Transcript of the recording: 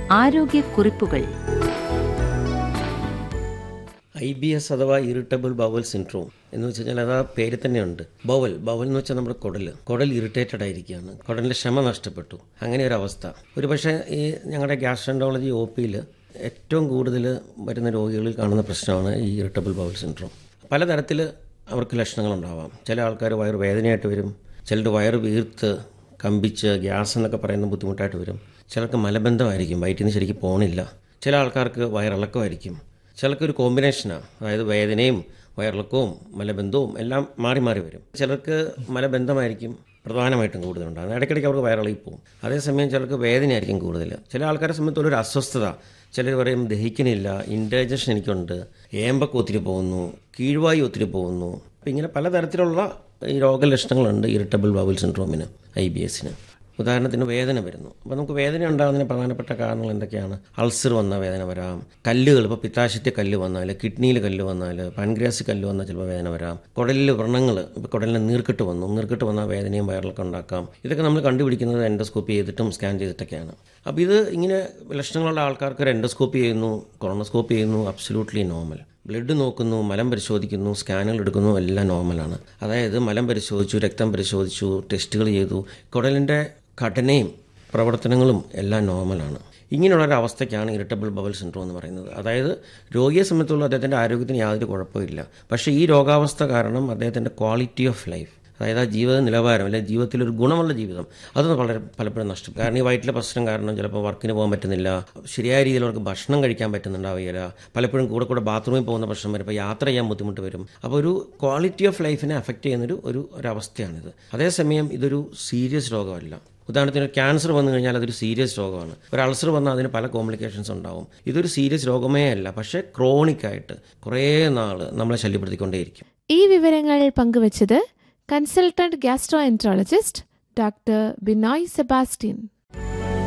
ആരോഗ്യക്കുറിപ്പുകൾ I B S അഥവാ irritable bowel syndrome എന്ന് വെച്ച് കഴിഞ്ഞാൽ അത് ആ പേര് തന്നെയുണ്ട് ബവൽ ബവൽ എന്ന് വെച്ചാൽ നമ്മുടെ കുടൽ കുടൽ ഇറിറ്റേറ്റഡ് ആയിരിക്കുകയാണ് കുടലിൻ്റെ ക്ഷമ നഷ്ടപ്പെട്ടു അങ്ങനെ ഒരു അവസ്ഥ ഒരു പക്ഷേ ഈ ഞങ്ങളുടെ ഗ്യാസ്ട്രൻഡോളജി ഒ പിയിൽ ഏറ്റവും കൂടുതൽ വരുന്ന രോഗികളിൽ കാണുന്ന പ്രശ്നമാണ് ഈ ഇറിറ്റബിൾ ബവൽ സിൻഡ്രോം പലതരത്തിൽ അവർക്ക് ലക്ഷണങ്ങളുണ്ടാവാം ചില ആൾക്കാർ വയറ് വേദനയായിട്ട് വരും ചിലർ വയറ് വീർത്ത് കമ്പിച്ച് ഗ്യാസ് എന്നൊക്കെ പറയുന്ന ബുദ്ധിമുട്ടായിട്ട് വരും ചിലർക്ക് മലബന്ധമായിരിക്കും വയറ്റിൽ നിന്ന് ശരിക്കും പോണില്ല ചില ആൾക്കാർക്ക് വയറിളക്കമായിരിക്കും ചിലർക്ക് ഒരു കോമ്പിനേഷനാണ് അതായത് വേദനയും വയറിളക്കവും മലബന്ധവും എല്ലാം മാറി മാറി വരും ചിലർക്ക് മലബന്ധമായിരിക്കും പ്രധാനമായിട്ടും കൂടുതലുണ്ടാകുന്നത് ഇടയ്ക്കിടയ്ക്ക് അവർക്ക് വയറിളകി പോകും അതേസമയം ചിലർക്ക് വേദനയായിരിക്കും കൂടുതൽ ചില ആൾക്കാരെ സംബന്ധിച്ചുള്ള ഒരു അസ്വസ്ഥത ചിലർ പറയും ദഹിക്കണില്ല ഇൻഡൈജഷൻ എനിക്കുണ്ട് ഏമ്പൊക്കെ ഒത്തിരി പോകുന്നു കീഴ്വായു ഒത്തിരി പോകുന്നു അപ്പം ഇങ്ങനെ പലതരത്തിലുള്ള ഈ രോഗലക്ഷണങ്ങളുണ്ട് ഇറിറ്റബിൾ ബൗൽ സിൻഡ്രോമിന് ഐ ബി എസിന് ഉദാഹരണത്തിന് വേദന വരുന്നു അപ്പോൾ നമുക്ക് വേദന ഉണ്ടാകുന്നതിന് പ്രധാനപ്പെട്ട കാരണങ്ങൾ എന്തൊക്കെയാണ് അൾസർ വന്ന വേദന വരാം കല്ലുകൾ ഇപ്പോൾ പിത്താശയത്തിൽ കല്ല് വന്നാൽ കിഡ്നിയിൽ കല്ല് വന്നാൽ പാൻക്രിയാസിൽ കല്ല് വന്നാൽ ചിലപ്പോൾ വേദന വരാം കുടലിൽ വ്രണങ്ങൾ ഇപ്പോൾ കുടലിന് നീർക്കെട്ട് വന്നു നീർക്കെട്ട് വന്നാൽ വേദനയും വയറിളക്കം ഉണ്ടാക്കാം ഇതൊക്കെ നമ്മൾ കണ്ടുപിടിക്കുന്നത് എൻഡോസ്കോപ്പി ചെയ്തിട്ടും സ്കാൻ ചെയ്തിട്ടൊക്കെയാണ് അപ്പോൾ ഇത് ഇങ്ങനെ ലക്ഷണങ്ങളുള്ള ആൾക്കാർക്ക് ഒരു എൻഡോസ്കോപ്പി ചെയ്യുന്നു കൊറോണോസ്കോപ്പി ചെയ്യുന്നു അബ്സല്യൂട്ട്ലി നോർമൽ ബ്ലഡ് നോക്കുന്നു മലം പരിശോധിക്കുന്നു സ്കാനുകൾ എടുക്കുന്നു എല്ലാം നോർമലാണ് അതായത് മലം പരിശോധിച്ചു രക്തം പരിശോധിച്ചു ടെസ്റ്റുകൾ ചെയ്തു കുടലിൻ്റെ ഘടനയും പ്രവർത്തനങ്ങളും എല്ലാം നോർമലാണ് ഇങ്ങനെയുള്ളൊരു അവസ്ഥയ്ക്കാണ് ഇറിറ്റബിൾ ബവൽ സിൻഡ്രോം എന്ന് പറയുന്നത് അതായത് രോഗിയെ സംബന്ധിച്ചുള്ള അദ്ദേഹത്തിൻ്റെ ആരോഗ്യത്തിന് യാതൊരു കുഴപ്പമില്ല പക്ഷേ ഈ രോഗാവസ്ഥ കാരണം അദ്ദേഹത്തിൻ്റെ ക്വാളിറ്റി ഓഫ് ലൈഫ് അതായത് ആ ജീവിത നിലവാരം അല്ലെങ്കിൽ ജീവിതത്തിലൊരു ഗുണമുള്ള ജീവിതം അത് വളരെ പലപ്പോഴും നഷ്ടപ്പെടും കാരണം ഈ വയറ്റിലെ പ്രശ്നം കാരണം ചിലപ്പോൾ വർക്കിന് പോകാൻ പറ്റുന്നില്ല ശരിയായ രീതിയിൽ അവർക്ക് ഭക്ഷണം കഴിക്കാൻ പറ്റുന്നുണ്ടാവുകയില്ല പലപ്പോഴും കൂടെ കൂടെ ബാത്റൂമിൽ പോകുന്ന പ്രശ്നം വരും ഇപ്പോൾ യാത്ര ചെയ്യാൻ ബുദ്ധിമുട്ട് വരും അപ്പോൾ ഒരു ക്വാളിറ്റി ഓഫ് ലൈഫിനെ അഫക്റ്റ് ചെയ്യുന്നൊരു ഒരു ഒരവസ്ഥയാണിത് അതേസമയം ഇതൊരു സീരിയസ് രോഗമല്ല ഉദാഹരണത്തിന് ക്യാൻസർ വന്നു കഴിഞ്ഞാൽ അതൊരു സീരിയസ് രോഗമാണ് ഒരു അൾസർ വന്നാൽ അതിന് പല കോംപ്ലിക്കേഷൻസ് ഉണ്ടാവും ഇതൊരു സീരിയസ് രോഗമേ അല്ല പക്ഷേ ക്രോണിക്കായിട്ട് കുറേ നാൾ നമ്മളെ ശല്യപ്പെടുത്തിക്കൊണ്ടേയിരിക്കും ഈ വിവരങ്ങൾ പങ്കുവച്ചത് consultant gastroenterologist doctor Binoy Sebastian